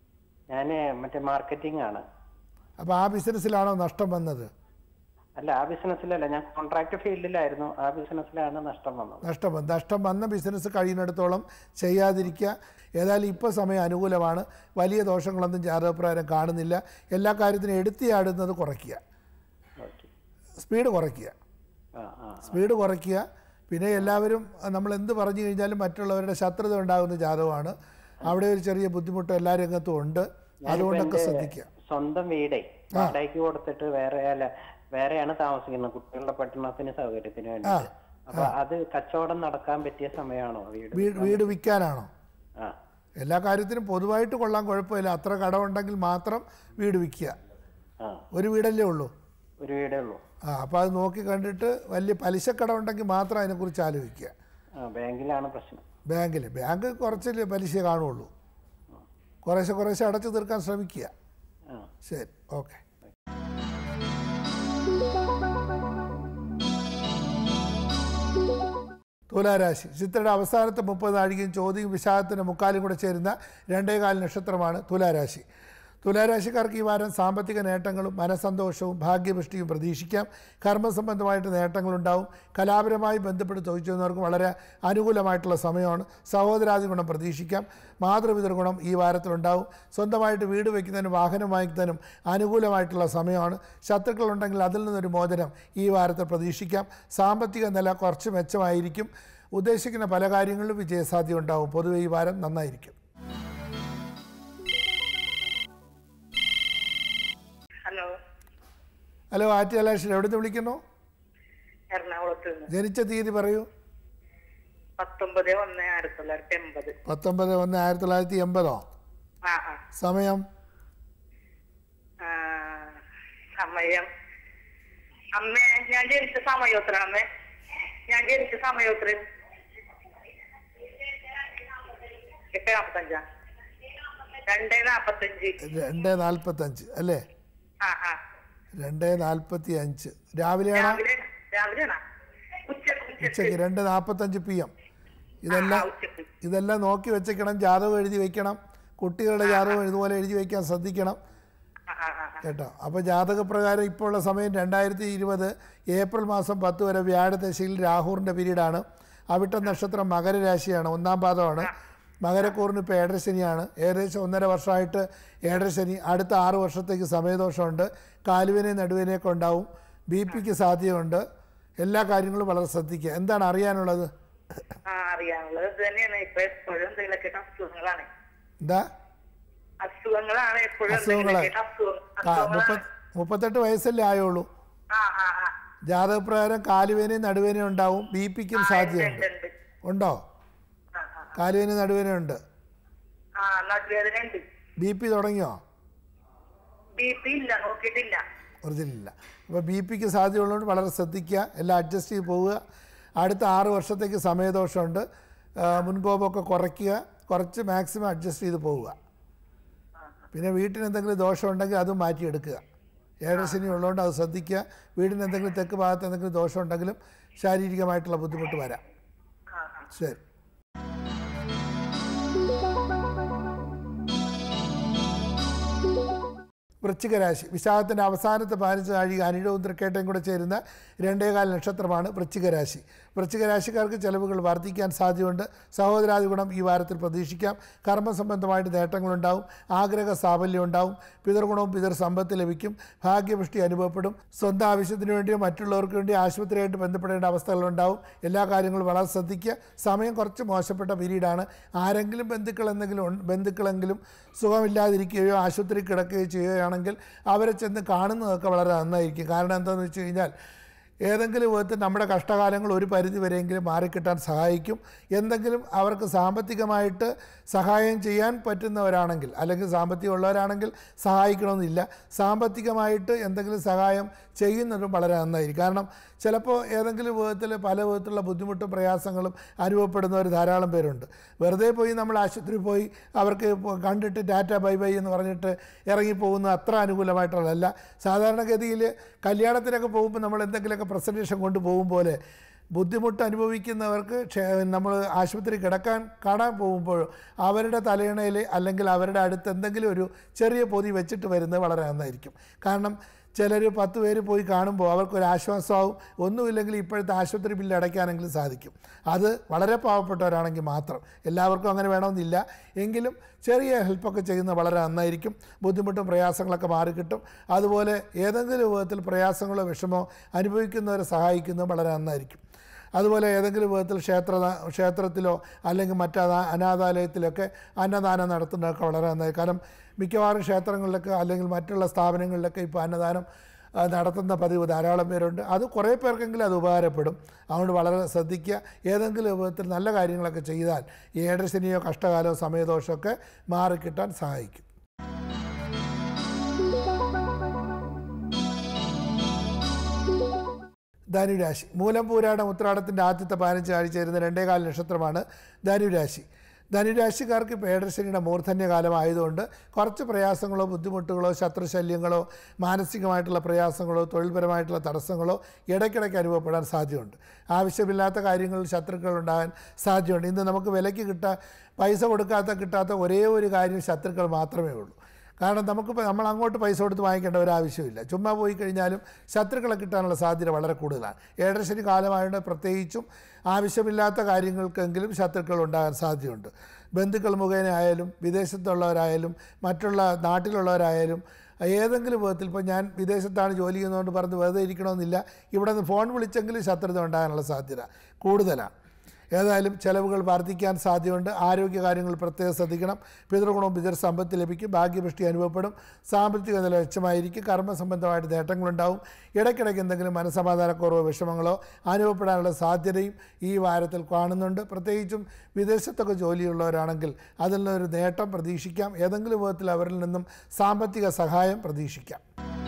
[SPEAKER 3] ഞാൻ മറ്റേ മാർക്കറ്റിംഗ് ആണ്
[SPEAKER 1] അപ്പോൾ ആ ബിസിനസ്സിലാണോ നഷ്ടം വന്നത്
[SPEAKER 3] അല്ല ആ ബിസിനസ്സിലല്ല ഞാൻ കോൺട്രാക്ട് ഫീൽഡിലായിരുന്നു ആ ബിസിനസ്സിലാണ് നഷ്ടം വന്നത്
[SPEAKER 1] നഷ്ടം വന്നു നഷ്ടം വന്ന ബിസിനസ് കഴിയുന്നിടത്തോളം ചെയ്യാതിരിക്കുക ഏതായാലും ഇപ്പോൾ സമയം അനുകൂലമാണ് വലിയ ദോഷങ്ങളൊന്നും ജാതകപ്രകാരം കാണുന്നില്ല എല്ലാ കാര്യത്തിനും എടുത്തിയാടുന്നത് കുറയ്ക്കുക
[SPEAKER 3] ഓക്കെ
[SPEAKER 1] സ്പീഡ് കുറയ്ക്കുക
[SPEAKER 3] ആ ആ
[SPEAKER 1] സ്പീഡ് കുറയ്ക്കുക പിന്നെ എല്ലാവരും നമ്മൾ എന്ത് പറഞ്ഞു കഴിഞ്ഞാലും മറ്റുള്ളവരുടെ ശത്രുത ഉണ്ടാകുന്ന ജാതകമാണ് അവിടെ ഒരു ചെറിയ ബുദ്ധിമുട്ട് എല്ലാ രംഗത്തും ഉണ്ട് അതുകൊണ്ടൊക്കെ ശ്രദ്ധിക്കുക
[SPEAKER 3] സ്വന്തം വീടേ വാടകയ്ക്ക് കൊടുത്തിട്ട് വേറെ അല്ല വേറെയാണ് താമസിക്കുന്നത് കുട്ടികളുടെ പഠനത്തിന് സൗകര്യത്തിന് വേണ്ടി അപ്പൊ അത് കച്ചവടം നടക്കാൻ പറ്റിയ സമയമാണോ വീട്
[SPEAKER 1] വീട് വീട് വിൽക്കാനാണോ
[SPEAKER 3] ആ
[SPEAKER 1] എല്ലാ കാര്യത്തിനും പൊതുവായിട്ട് കൊള്ളാൻ കുഴപ്പമില്ല അത്ര കടമുണ്ടെങ്കിൽ മാത്രം വീട് വിൽക്കുക
[SPEAKER 3] ആ
[SPEAKER 1] ഒരു വീടല്ലേ ഉള്ളൂ
[SPEAKER 3] ഒരു വീടേ ഉള്ളൂ
[SPEAKER 1] ആ അപ്പോൾ അത് നോക്കി കണ്ടിട്ട് വലിയ പലിശക്കട ഉണ്ടെങ്കിൽ മാത്രം അതിനെക്കുറിച്ച് ആലോചിക്കുക
[SPEAKER 3] ആ ബാങ്കിലാണ് പ്രശ്നം
[SPEAKER 1] ബാങ്കിൽ ബാങ്ക് കുറച്ച് പലിശ കാണുള്ളൂ കുറേശ്ശെ കുറേശ്ശെ അടച്ചു തീർക്കാൻ ശ്രമിക്കുക
[SPEAKER 3] ആ
[SPEAKER 1] ശരി ഓക്കെ തുലാരാശി ചിത്രയുടെ അവസാനത്തെ മുപ്പത് നാഴികയും ചോദ്യവും വിശാഖത്തിൻ്റെ മുക്കാലും കൂടെ ചേരുന്ന രണ്ടേകാൽ നക്ഷത്രമാണ് തുലാരാശി തുലാരാശിക്കാർക്ക് ഈ വാരം സാമ്പത്തിക നേട്ടങ്ങളും മനസന്തോഷവും ഭാഗ്യപുഷ്ടിയും പ്രതീക്ഷിക്കാം കർമ്മസംബന്ധമായിട്ട് നേട്ടങ്ങളുണ്ടാവും കലാപരമായി ബന്ധപ്പെട്ട് ചോദിച്ചവർക്ക് വളരെ അനുകൂലമായിട്ടുള്ള സമയമാണ് സഹോദരാദി ഗുണം പ്രതീക്ഷിക്കാം മാതൃപിതൃ ഗുണം ഈ വാരത്തിലുണ്ടാവും സ്വന്തമായിട്ട് വീട് വയ്ക്കുന്നതിനും വാഹനം വാങ്ങിക്കുന്നതിനും അനുകൂലമായിട്ടുള്ള സമയമാണ് ശത്രുക്കളുണ്ടെങ്കിൽ അതിൽ നിന്നൊരു മോചനം ഈ വാരത്തിൽ പ്രതീക്ഷിക്കാം സാമ്പത്തിക നില കുറച്ച് മെച്ചമായിരിക്കും ഉദ്ദേശിക്കുന്ന പല കാര്യങ്ങളിലും വിജയസാധ്യത ഉണ്ടാവും പൊതുവെ ഈ വാരം നന്നായിരിക്കും
[SPEAKER 2] ഹലോ
[SPEAKER 1] ഹലോ ആറ്റി അലാഷൻ എവിടെ നിന്ന് വിളിക്കുന്നു
[SPEAKER 2] എറണാകുളത്ത് നിന്ന്
[SPEAKER 1] ജനിച്ച തീയതി പറയൂ
[SPEAKER 2] പത്തൊമ്പത് ഒന്ന് ആയിരത്തി തൊള്ളായിരത്തി എൺപത്
[SPEAKER 1] പത്തൊമ്പത് ഒന്ന് ആയിരത്തി തൊള്ളായിരത്തി എൺപതോ
[SPEAKER 2] ആ ആ
[SPEAKER 1] സമയം
[SPEAKER 2] ആ, സമയം അമ്മേ ഞാൻ ജനിച്ച സമയോത്ര അമ്മേ ഞാൻ ജനിച്ച സമയോത്ര എട്ട് നാപ്പത്തഞ്ചാ രണ്ട് നാപ്പത്തഞ്ച്
[SPEAKER 1] രണ്ട് നാൽപ്പത്തഞ്ച് അല്ലേ
[SPEAKER 2] ആ ആ
[SPEAKER 1] രണ്ട് നാൽപ്പത്തി അഞ്ച് രാവിലെയാണോ
[SPEAKER 2] രാവിലെ രാവിലെയാണോ ഉച്ചക്ക് ഉച്ചക്ക്
[SPEAKER 1] ഉച്ചയ്ക്ക് രണ്ട് നാൽപ്പത്തഞ്ച് പി എം
[SPEAKER 2] ആ,
[SPEAKER 1] ഇതെല്ലാം
[SPEAKER 2] ഉച്ചക്ക്
[SPEAKER 1] ഇതെല്ലാം നോക്കി വെച്ചേക്കണം ജാതകം എഴുതി വെക്കണം കുട്ടികളുടെ ജാതകം ഇതുപോലെ എഴുതി വയ്ക്കാൻ ശ്രദ്ധിക്കണം
[SPEAKER 2] ആ ആ ആ
[SPEAKER 1] കേട്ടോ അപ്പോൾ ജാതകപ്രകാരം ഇപ്പോൾ ഉള്ള സമയം രണ്ടായിരത്തി ഇരുപത് ഏപ്രിൽ മാസം പത്ത് വരെ വ്യാഴദശയിൽ രാഹുറിൻ്റെ പീരീഡാണ് അവിട്ട നക്ഷത്രം മകരരാശിയാണ് ഒന്നാം പാദമാണ് മകരക്കൂറിന് ഇപ്പോൾ ഏഴരശനിയാണ് ഏകദേശം ഒന്നര വർഷമായിട്ട് ഏഴരശനി അടുത്ത ആറ് വർഷത്തേക്ക് സമയദോഷമുണ്ട് കാലുവിനെയും നടുവിനെയൊക്കെ ഉണ്ടാവും ബി പിക്ക് സാധ്യതയുണ്ട് എല്ലാ കാര്യങ്ങളും വളരെ ശ്രദ്ധിക്കുക എന്താണ് അറിയാനുള്ളത്
[SPEAKER 2] ആ അറിയാനുള്ളത് ഇത് തന്നെയാണ് ഇപ്പൊ എപ്പോഴും എന്തെങ്കിലുമൊക്കെ അസുഖങ്ങളാണ്
[SPEAKER 1] എന്താ
[SPEAKER 2] അസുഖങ്ങളാണ് എപ്പോഴും
[SPEAKER 1] അസുഖങ്ങള്.
[SPEAKER 2] എന്തെങ്കിലുമൊക്കെ അസുഖം
[SPEAKER 1] ആ,
[SPEAKER 2] അസുഖങ്ങളാണ്
[SPEAKER 1] മുപ്പത് മുപ്പത്തെട്ട് വയസ്സല്ലേ ആയുള്ളൂ
[SPEAKER 2] ആ ആ ആ
[SPEAKER 1] ജാതകപ്രകാരം കാലുവേനയും നടുവേനയും ഉണ്ടാവും ബി പിക്കും സാധ്യതയുണ്ട്
[SPEAKER 2] ഉണ്ട്, ഉണ്ട്.
[SPEAKER 1] ഉണ്ടോ
[SPEAKER 2] ആ ആ
[SPEAKER 1] കാലുവേന നടുവേന ഉണ്ട്
[SPEAKER 2] ആ നടുവേദന ഉണ്ട്
[SPEAKER 1] ബി പി തുടങ്ങിയോ
[SPEAKER 2] ബി പി ഇല്ല നോക്കിയിട്ടില്ല
[SPEAKER 1] ഒറിജിനലില്ല അപ്പോൾ ബി പിക്ക് സാധ്യതയുള്ളതുകൊണ്ട് വളരെ ശ്രദ്ധിക്കുക എല്ലാം അഡ്ജസ്റ്റ് ചെയ്ത് പോവുക അടുത്ത ആറ് വർഷത്തേക്ക് സമയദോഷമുണ്ട് ആ, മുൻകോപമൊക്കെ കുറയ്ക്കുക കുറച്ച് മാക്സിമം അഡ്ജസ്റ്റ് ചെയ്ത് പോവുക പിന്നെ വീട്ടിന് എന്തെങ്കിലും ദോഷമുണ്ടെങ്കിൽ അതും മാറ്റിയെടുക്കുക ഏഴശനി ഉള്ളതുകൊണ്ട് അത് ശ്രദ്ധിക്കുക വീടിന് എന്തെങ്കിലും തെക്ക് ഭാഗത്ത് എന്തെങ്കിലും ദോഷമുണ്ടെങ്കിലും ശാരീരികമായിട്ടുള്ള ബുദ്ധിമുട്ട് വരാം
[SPEAKER 2] ആ ആ
[SPEAKER 1] ശരി വൃശ്ചികരാശി വിശാഖത്തിൻ്റെ അവസാനത്തെ പതിനഞ്ച് നാഴിക അനിഴവും തൃക്കേട്ടയും കൂടെ ചേരുന്ന രണ്ടേകാൽ നക്ഷത്രമാണ് വൃശ്ചികരാശി വൃശ്ചികരാശിക്കാർക്ക് ചെലവുകൾ വർദ്ധിക്കാൻ സാധ്യതയുണ്ട് സഹോദരാദി ഗുണം ഈ വാരത്തിൽ പ്രതീക്ഷിക്കാം കർമ്മസംബന്ധമായിട്ട് നേട്ടങ്ങളുണ്ടാവും ആഗ്രഹ സാഫല്യം ഉണ്ടാവും പിതൃഗുണവും പിതൃ സമ്പത്ത് ലഭിക്കും ഭാഗ്യപുഷ്ടി അനുഭവപ്പെടും സ്വന്തം ആവശ്യത്തിന് വേണ്ടിയോ മറ്റുള്ളവർക്ക് വേണ്ടി ആശുപത്രിയായിട്ട് ബന്ധപ്പെടേണ്ട അവസ്ഥകളുണ്ടാവും എല്ലാ കാര്യങ്ങളും വളരെ ശ്രദ്ധിക്കുക സമയം കുറച്ച് മോശപ്പെട്ട പീരീഡാണ് ആരെങ്കിലും ബന്ധുക്കൾ എന്തെങ്കിലും ഉൺ- ബന്ധുക്കളെങ്കിലും സുഖമില്ലാതിരിക്കുകയോ ആശുപത്രി കിടക്കുകയോ ചെയ്യുകയാണെങ്കിൽ അവരെ ചെന്ന് കാണുന്നതൊക്കെ വളരെ നന്നായിരിക്കും കാരണം എന്താണെന്ന് വെച്ച് കഴിഞ്ഞാൽ ഏതെങ്കിലും വിധത്തിൽ നമ്മുടെ കഷ്ടകാലങ്ങൾ ഒരു പരിധി വരെയെങ്കിലും മാറിക്കിട്ടാൻ സഹായിക്കും എന്തെങ്കിലും അവർക്ക് സാമ്പത്തികമായിട്ട് സഹായം ചെയ്യാൻ പറ്റുന്നവരാണെങ്കിൽ അല്ലെങ്കിൽ സാമ്പത്തികമുള്ളവരാണെങ്കിൽ സഹായിക്കണമെന്നില്ല സാമ്പത്തികമായിട്ട് എന്തെങ്കിലും സഹായം ചെയ്യുന്നതും വളരെ നന്നായിരിക്കും കാരണം ചിലപ്പോൾ ഏതെങ്കിലും വിധത്തിൽ പല വിധത്തിലുള്ള ബുദ്ധിമുട്ടും പ്രയാസങ്ങളും അനുഭവപ്പെടുന്നവർ ധാരാളം പേരുണ്ട് വെറുതെ പോയി നമ്മൾ ആശുപത്രിയിൽ പോയി അവർക്ക് ഇപ്പോൾ കണ്ടിട്ട് ടാറ്റ ബൈ ബൈ എന്ന് പറഞ്ഞിട്ട് ഇറങ്ങിപ്പോകുന്നത് അത്ര അനുകൂലമായിട്ടുള്ളതല്ല സാധാരണഗതിയിൽ കല്യാണത്തിനൊക്കെ പോകുമ്പോൾ നമ്മൾ എന്തെങ്കിലുമൊക്കെ പ്രസൻറ്റേഷൻ കൊണ്ടുപോകും പോലെ ബുദ്ധിമുട്ട് അനുഭവിക്കുന്നവർക്ക് നമ്മൾ ആശുപത്രി കിടക്കാൻ കാണാൻ പോകുമ്പോൾ അവരുടെ തലയിണയിൽ അല്ലെങ്കിൽ അവരുടെ അടുത്ത് എന്തെങ്കിലും ഒരു ചെറിയ പൊതി വെച്ചിട്ട് വരുന്നത് വളരെ നന്നായിരിക്കും കാരണം ചിലർ പത്ത് പേര് പോയി കാണുമ്പോൾ അവർക്കൊരു ആശ്വാസമാവും ഒന്നുമില്ലെങ്കിൽ ഇപ്പോഴത്തെ ആശുപത്രി ബില്ല് അടയ്ക്കാനെങ്കിലും സാധിക്കും അത് വളരെ പാവപ്പെട്ടവരാണെങ്കിൽ മാത്രം എല്ലാവർക്കും അങ്ങനെ വേണമെന്നില്ല എങ്കിലും ചെറിയ ഹെൽപ്പൊക്കെ ചെയ്യുന്നത് വളരെ നന്നായിരിക്കും ബുദ്ധിമുട്ടും പ്രയാസങ്ങളൊക്കെ മാറിക്കിട്ടും അതുപോലെ ഏതെങ്കിലും വിധത്തിൽ പ്രയാസങ്ങളോ വിഷമോ അനുഭവിക്കുന്നവരെ സഹായിക്കുന്നത് വളരെ നന്നായിരിക്കും അതുപോലെ ഏതെങ്കിലും വിധത്തിൽ ക്ഷേത്ര ക്ഷേത്രത്തിലോ അല്ലെങ്കിൽ മറ്റ് അനാ- അനാഥാലയത്തിലൊക്കെ അന്നദാനം നടത്തുന്നതൊക്കെ വളരെ നന്നായി കാരണം മിക്കവാറും ക്ഷേത്രങ്ങളിലൊക്കെ അല്ലെങ്കിൽ മറ്റുള്ള സ്ഥാപനങ്ങളിലൊക്കെ ഇപ്പോൾ അന്നദാനം ആ, നടത്തുന്ന പതിവ് ധാരാളം പേരുണ്ട് അത് കുറേ പേർക്കെങ്കിലും അത് ഉപകാരപ്പെടും അതുകൊണ്ട് വളരെ ശ്രദ്ധിക്കുക ഏതെങ്കിലും വിധത്തിൽ നല്ല കാര്യങ്ങളൊക്കെ ചെയ്താൽ ഈ ഏഴരശനിയോ കഷ്ടകാലമോ സമയദോഷമൊക്കെ മാറിക്കിട്ടാൻ സഹായിക്കും ധനുരാശി മൂലം പൂരാടം ഉത്രാടത്തിൻ്റെ ആദ്യത്തെ പതിനഞ്ച് ആഴ്ച വരുന്ന രണ്ടേകാല നക്ഷത്രമാണ് ധനുരാശി ധനുരാശിക്കാർക്ക് ഇപ്പോൾ ഏഴരശനിയുടെ മൂർധന്യകാലമായതുകൊണ്ട് കുറച്ച് പ്രയാസങ്ങളോ ബുദ്ധിമുട്ടുകളോ ശത്രുശല്യങ്ങളോ മാനസികമായിട്ടുള്ള പ്രയാസങ്ങളോ തൊഴിൽപരമായിട്ടുള്ള തടസ്സങ്ങളോ ഇടയ്ക്കിടയ്ക്ക് അനുഭവപ്പെടാൻ സാധ്യതയുണ്ട് ആവശ്യമില്ലാത്ത കാര്യങ്ങളിൽ ശത്രുക്കൾ ഉണ്ടാകാൻ സാധ്യതയുണ്ട് ഇന്ന് നമുക്ക് വിലയ്ക്ക് കിട്ടാൻ പൈസ കൊടുക്കാത്ത കിട്ടാത്ത ഒരേ ഒരു കാര്യം ശത്രുക്കൾ മാത്രമേ ഉള്ളൂ കാരണം നമുക്കിപ്പോൾ നമ്മൾ അങ്ങോട്ട് പൈസ കൊടുത്ത് വാങ്ങിക്കേണ്ട ഒരു ആവശ്യമില്ല ചുമ്മാ പോയി കഴിഞ്ഞാലും ശത്രുക്കളെ കിട്ടാനുള്ള സാധ്യത വളരെ കൂടുതലാണ് ഏഴരശനി കാലമായതുകൊണ്ട് പ്രത്യേകിച്ചും ആവശ്യമില്ലാത്ത കാര്യങ്ങൾക്കെങ്കിലും ശത്രുക്കൾ ഉണ്ടാകാൻ സാധ്യതയുണ്ട് ബന്ധുക്കൾ മുഖേന ആയാലും വിദേശത്തുള്ളവരായാലും മറ്റുള്ള നാട്ടിലുള്ളവരായാലും ഏതെങ്കിലും വിധത്തിൽ ഇപ്പോൾ ഞാൻ വിദേശത്താണ് ജോലി ചെയ്യുന്നതുകൊണ്ട് പറഞ്ഞ് വെറുതെ ഇരിക്കണമെന്നില്ല ഇവിടെ നിന്ന് ഫോൺ വിളിച്ചെങ്കിലും ശത്രുത ഉണ്ടാകാനുള്ള സാധ്യത കൂടുതലാണ് ഏതായാലും ചെലവുകൾ വർദ്ധിക്കാൻ സാധ്യതയുണ്ട് ആരോഗ്യകാര്യങ്ങൾ പ്രത്യേകം ശ്രദ്ധിക്കണം പിതൃഗുണവും പിതൃ സമ്പത്ത് ലഭിക്കും ഭാഗ്യപുഷ്ടി അനുഭവപ്പെടും സാമ്പത്തിക നില മെച്ചമായിരിക്കും കർമ്മസംബന്ധമായിട്ട് നേട്ടങ്ങളുണ്ടാവും ഇടയ്ക്കിടയ്ക്ക് എന്തെങ്കിലും മനസ്സമാധാനക്കുറവോ വിഷമങ്ങളോ അനുഭവപ്പെടാനുള്ള സാധ്യതയും ഈ വാരത്തിൽ കാണുന്നുണ്ട് പ്രത്യേകിച്ചും വിദേശത്തൊക്കെ ജോലിയുള്ളവരാണെങ്കിൽ അതിൽ നിന്നൊരു നേട്ടം പ്രതീക്ഷിക്കാം ഏതെങ്കിലും വിധത്തിൽ അവരിൽ നിന്നും സാമ്പത്തിക സഹായം പ്രതീക്ഷിക്കാം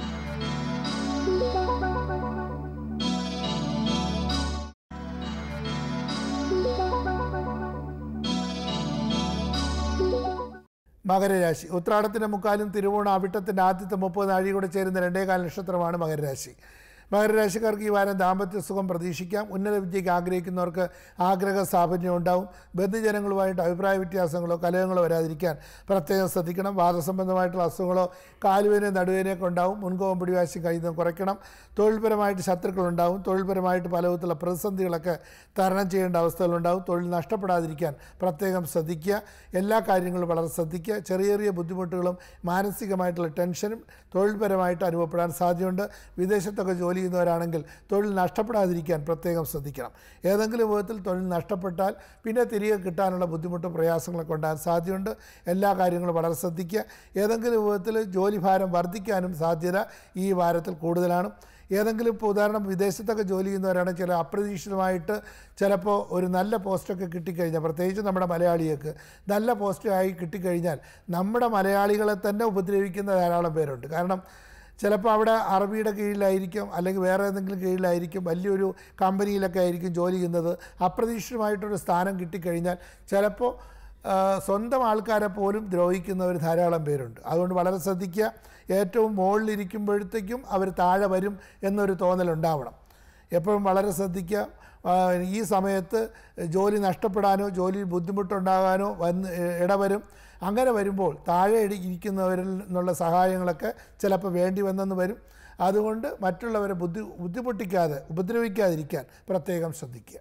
[SPEAKER 1] മകരരാശി ഉത്രാടത്തിൻ്റെ മുക്കാലും തിരുവോണ അവിട്ടത്തിൻ്റെ ആദ്യത്തെ മുപ്പത് നാഴി കൂടെ ചേരുന്ന രണ്ടേകാൽ നക്ഷത്രമാണ് മകരരാശി മകരരാശിക്കാർക്ക് ഈ വാരം ദാമ്പത്യ സുഖം പ്രതീക്ഷിക്കാം ഉന്നത വിദ്യയ്ക്ക് ആഗ്രഹിക്കുന്നവർക്ക് ആഗ്രഹ സ്ഥാപന്യം ഉണ്ടാവും ബന്ധുജനങ്ങളുമായിട്ട് അഭിപ്രായ വ്യത്യാസങ്ങളോ കലഹങ്ങളോ വരാതിരിക്കാൻ പ്രത്യേകം ശ്രദ്ധിക്കണം വാദസംബന്ധമായിട്ടുള്ള അസുഖങ്ങളോ കാലുവേനെ നടുവേനയൊക്കെ ഉണ്ടാവും മുൻകോപം പിടിവാശി കഴിയുന്നത് കുറയ്ക്കണം തൊഴിൽപരമായിട്ട് ശത്രുക്കളുണ്ടാവും തൊഴിൽപരമായിട്ട് പല വിധത്തിലുള്ള പ്രതിസന്ധികളൊക്കെ തരണം ചെയ്യേണ്ട അവസ്ഥകളുണ്ടാവും തൊഴിൽ നഷ്ടപ്പെടാതിരിക്കാൻ പ്രത്യേകം ശ്രദ്ധിക്കുക എല്ലാ കാര്യങ്ങളും വളരെ ശ്രദ്ധിക്കുക ചെറിയ ചെറിയ ബുദ്ധിമുട്ടുകളും മാനസികമായിട്ടുള്ള ടെൻഷനും തൊഴിൽപരമായിട്ട് അനുഭവപ്പെടാൻ സാധ്യതയുണ്ട് വിദേശത്തൊക്കെ ജോലി ചെയ്യുന്നവരാണെങ്കിൽ തൊഴിൽ നഷ്ടപ്പെടാതിരിക്കാൻ പ്രത്യേകം ശ്രദ്ധിക്കണം ഏതെങ്കിലും വിധത്തിൽ തൊഴിൽ നഷ്ടപ്പെട്ടാൽ പിന്നെ തിരികെ കിട്ടാനുള്ള ബുദ്ധിമുട്ടും പ്രയാസങ്ങളൊക്കെ ഉണ്ടാകാൻ സാധ്യതയുണ്ട് എല്ലാ കാര്യങ്ങളും വളരെ ശ്രദ്ധിക്കുക ഏതെങ്കിലും വിധത്തിൽ ജോലിഭാരം വർദ്ധിക്കാനും സാധ്യത ഈ വാരത്തിൽ കൂടുതലാണ് ഏതെങ്കിലും ഇപ്പോൾ ഉദാഹരണം വിദേശത്തൊക്കെ ജോലി ചെയ്യുന്നവരാണ് ചില അപ്രതീക്ഷിതമായിട്ട് ചിലപ്പോൾ ഒരു നല്ല പോസ്റ്റൊക്കെ കിട്ടിക്കഴിഞ്ഞാൽ പ്രത്യേകിച്ച് നമ്മുടെ മലയാളികൾക്ക് നല്ല പോസ്റ്റ് ആയി കിട്ടിക്കഴിഞ്ഞാൽ നമ്മുടെ മലയാളികളെ തന്നെ ഉപദ്രവിക്കുന്ന ധാരാളം പേരുണ്ട് കാരണം ചിലപ്പോൾ അവിടെ അറബിയുടെ കീഴിലായിരിക്കും അല്ലെങ്കിൽ വേറെ ഏതെങ്കിലും കീഴിലായിരിക്കും വലിയൊരു കമ്പനിയിലൊക്കെ ആയിരിക്കും ജോലി ചെയ്യുന്നത് അപ്രതീക്ഷിതമായിട്ടൊരു സ്ഥാനം കിട്ടിക്കഴിഞ്ഞാൽ ചിലപ്പോൾ ആ, സ്വന്തം ആൾക്കാരെ പോലും ദ്രോഹിക്കുന്നവർ ധാരാളം പേരുണ്ട് അതുകൊണ്ട് വളരെ ശ്രദ്ധിക്കുക ഏറ്റവും മുകളിലിരിക്കുമ്പോഴത്തേക്കും അവർ താഴെ വരും എന്നൊരു തോന്നലുണ്ടാവണം എപ്പോഴും വളരെ ശ്രദ്ധിക്കുക ആ, ഈ സമയത്ത് ജോലി നഷ്ടപ്പെടാനോ ജോലിയിൽ ബുദ്ധിമുട്ടുണ്ടാകാനോ വന്ന് ഇടവരും അങ്ങനെ വരുമ്പോൾ താഴെ ഇടി- ഇരിക്കുന്നവരിൽ നിന്നുള്ള സഹായങ്ങളൊക്കെ ചിലപ്പോൾ വേണ്ടി വന്നെന്ന് വരും അതുകൊണ്ട് മറ്റുള്ളവരെ ബുദ്ധി ബുദ്ധിമുട്ടിക്കാതെ ഉപദ്രവിക്കാതിരിക്കാൻ പ്രത്യേകം ശ്രദ്ധിക്കുക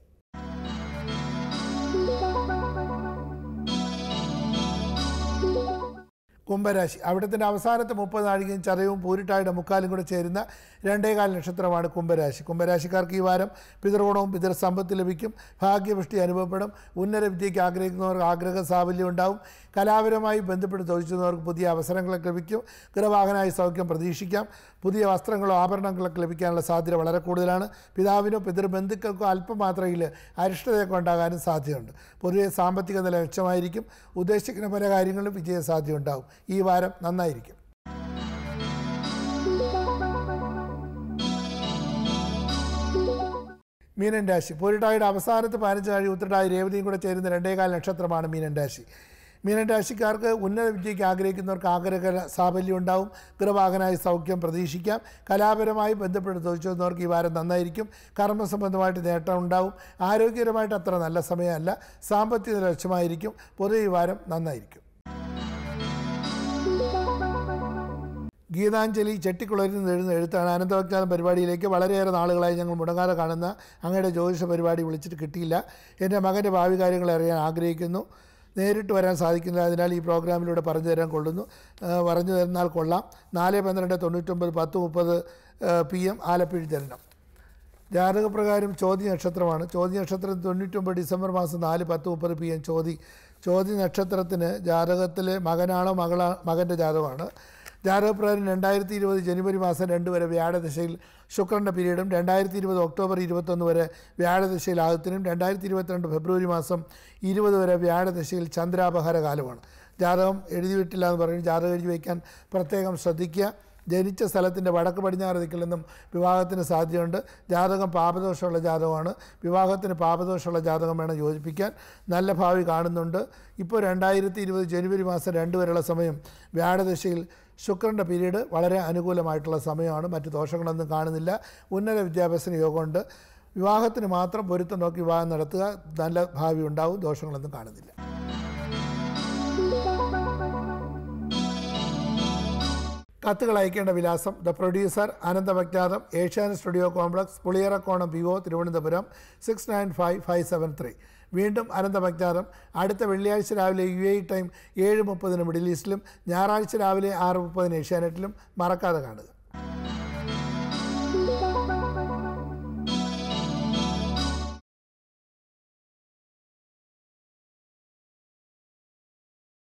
[SPEAKER 1] കുംഭരാശി അവിടത്തിൻ്റെ അവസാനത്തെ മുപ്പത് നാഴികയും ചതയവും പൂരിട്ടായുടെ മുക്കാലും കൂടെ ചേരുന്ന രണ്ടേകാൽ നക്ഷത്രമാണ് കുംഭരാശി കുംഭരാശിക്കാർക്ക് ഈ വാരം പിതൃഗുണവും പിതൃ സമ്പത്ത് ലഭിക്കും ഭാഗ്യപുഷ്ടി അനുഭവപ്പെടും ഉന്നത വിദ്യയ്ക്ക് ആഗ്രഹിക്കുന്നവർക്ക് ആഗ്രഹ സാഫല്യം ഉണ്ടാവും കലാപരമായി ബന്ധപ്പെട്ട് ചോദിക്കുന്നവർക്ക് പുതിയ അവസരങ്ങളൊക്കെ ലഭിക്കും ഗൃഹവാഹനായി സൗഖ്യം പ്രതീക്ഷിക്കാം പുതിയ വസ്ത്രങ്ങളോ ആഭരണങ്ങളൊക്കെ ലഭിക്കാനുള്ള സാധ്യത വളരെ കൂടുതലാണ് പിതാവിനോ പിതൃബന്ധുക്കൾക്കോ അല്പം മാത്രയിൽ അരിഷ്ടതയൊക്കെ ഉണ്ടാകാനും സാധ്യതയുണ്ട് പൊതുവെ സാമ്പത്തിക നില മെച്ചമായിരിക്കും ഉദ്ദേശിക്കുന്ന പല കാര്യങ്ങളിലും വിജയ സാധ്യത ഉണ്ടാവും ഈ വാരം നന്നായിരിക്കും മീനൻ രാശി പൂരിട്ടായുടെ അവസാനത്തെ പതിനഞ്ച് നാഴി ഉത്തരട്ടായി രേവതിയും കൂടെ ചേരുന്ന രണ്ടേകാൽ നക്ഷത്രമാണ് മീനൻ രാശി മീനൻ രാശിക്കാർക്ക് ഉന്നത വിദ്യയ്ക്ക് ആഗ്രഹിക്കുന്നവർക്ക് ആഗ്രഹ സാഫല്യം ഉണ്ടാവും ഗൃഹവാഹനായി സൗഖ്യം പ്രതീക്ഷിക്കാം കലാപരമായി ബന്ധപ്പെട്ട് ചോദിച്ചവർക്ക് ഈ വാരം നന്നായിരിക്കും കർമ്മസംബന്ധമായിട്ട് നേട്ടം ഉണ്ടാവും ആരോഗ്യപരമായിട്ട് അത്ര നല്ല സമയമല്ല സാമ്പത്തിക നില മെച്ചമായിരിക്കും പൊതുവെ ഈ വാരം നന്നായിരിക്കും ഗീതാഞ്ജലി ചെട്ടിക്കുളരിൽ നിന്ന് എഴുതുന്ന എഴുത്താണ് അനന്തവജ്ഞാനം പരിപാടിയിലേക്ക് വളരെയേറെ നാളുകളായി ഞങ്ങൾ മുടങ്ങാതെ കാണുന്ന അങ്ങയുടെ ജ്യോതിഷ പരിപാടി വിളിച്ചിട്ട് കിട്ടിയില്ല എൻ്റെ മകൻ്റെ ഭാവി കാര്യങ്ങൾ അറിയാൻ ആഗ്രഹിക്കുന്നു നേരിട്ട് വരാൻ സാധിക്കുന്നില്ല അതിനാൽ ഈ പ്രോഗ്രാമിലൂടെ പറഞ്ഞു തരാൻ കൊള്ളുന്നു ആ, പറഞ്ഞു തന്നാൽ കൊള്ളാം നാല് പന്ത്രണ്ട് തൊണ്ണൂറ്റൊമ്പത് പത്ത് മുപ്പത് പി എം ആലപ്പുഴ തരണം ജാതകപ്രകാരം ചോതി നക്ഷത്രമാണ് ചോതി നക്ഷത്രം തൊണ്ണൂറ്റൊമ്പത് ഡിസംബർ മാസം നാല് പത്ത് മുപ്പത് പി എം ചോതി ചോതി നക്ഷത്രത്തിന് ജാതകത്തിലെ മകനാണോ മകളാ മകൻ്റെ ജാതകമാണ് ജാതകപ്രകാരം രണ്ടായിരത്തി ഇരുപത് ജനുവരി മാസം രണ്ട് വരെ വ്യാഴദശയിൽ ശുക്രൻ്റെ പീരീഡും രണ്ടായിരത്തി ഇരുപത് ഒക്ടോബർ ഇരുപത്തൊന്ന് വരെ വ്യാഴദശയിൽ ആദത്തിനും രണ്ടായിരത്തി ഇരുപത്തിരണ്ട് ഫെബ്രുവരി മാസം ഇരുപത് വരെ വ്യാഴദശയിൽ ചന്ദ്രാപഹാര കാലമാണ് ജാതകം എഴുതി വിട്ടില്ല എന്ന് പറയുന്നത് ജാതകം എഴുതി വയ്ക്കാൻ പ്രത്യേകം ശ്രദ്ധിക്കുക ജനിച്ച സ്ഥലത്തിൻ്റെ വടക്ക് പടിഞ്ഞാറ് ദിക്കിൽ നിന്നും വിവാഹത്തിന് സാധ്യതയുണ്ട് ജാതകം പാപദോഷമുള്ള ജാതകമാണ് വിവാഹത്തിന് പാപദോഷമുള്ള ജാതകം വേണം യോജിപ്പിക്കാൻ നല്ല ഭാവി കാണുന്നുണ്ട് ഇപ്പോൾ രണ്ടായിരത്തി ഇരുപത് ജനുവരി മാസം രണ്ട് വരെയുള്ള സമയം വ്യാഴദശയിൽ ശുക്രൻ്റെ പീരീഡ് വളരെ അനുകൂലമായിട്ടുള്ള സമയമാണ് മറ്റ് ദോഷങ്ങളൊന്നും കാണുന്നില്ല ഉന്നത വിദ്യാഭ്യാസത്തിന് യോഗമുണ്ട് വിവാഹത്തിന് മാത്രം പൊരുത്തം നോക്കി വിവാഹം നടത്തുക നല്ല ഭാവി ഉണ്ടാവും ദോഷങ്ങളൊന്നും കാണുന്നില്ല കത്തുകൾ അയക്കേണ്ട വിലാസം the producer Ananthamajnatham Asianet studio complex Puliyarakonam P O Thiruvananthapuram six nine five five seven three വീണ്ടും അനന്തമജ്ഞാതം അടുത്ത വെള്ളിയാഴ്ച രാവിലെ യു എ ടൈം ഏഴ് മുപ്പതിന് മിഡിൽ ഈസ്റ്റിലും ഞായറാഴ്ച രാവിലെ ആറ് മുപ്പതിന് ഏഷ്യാനെറ്റിലും മറക്കാതെ കാണുക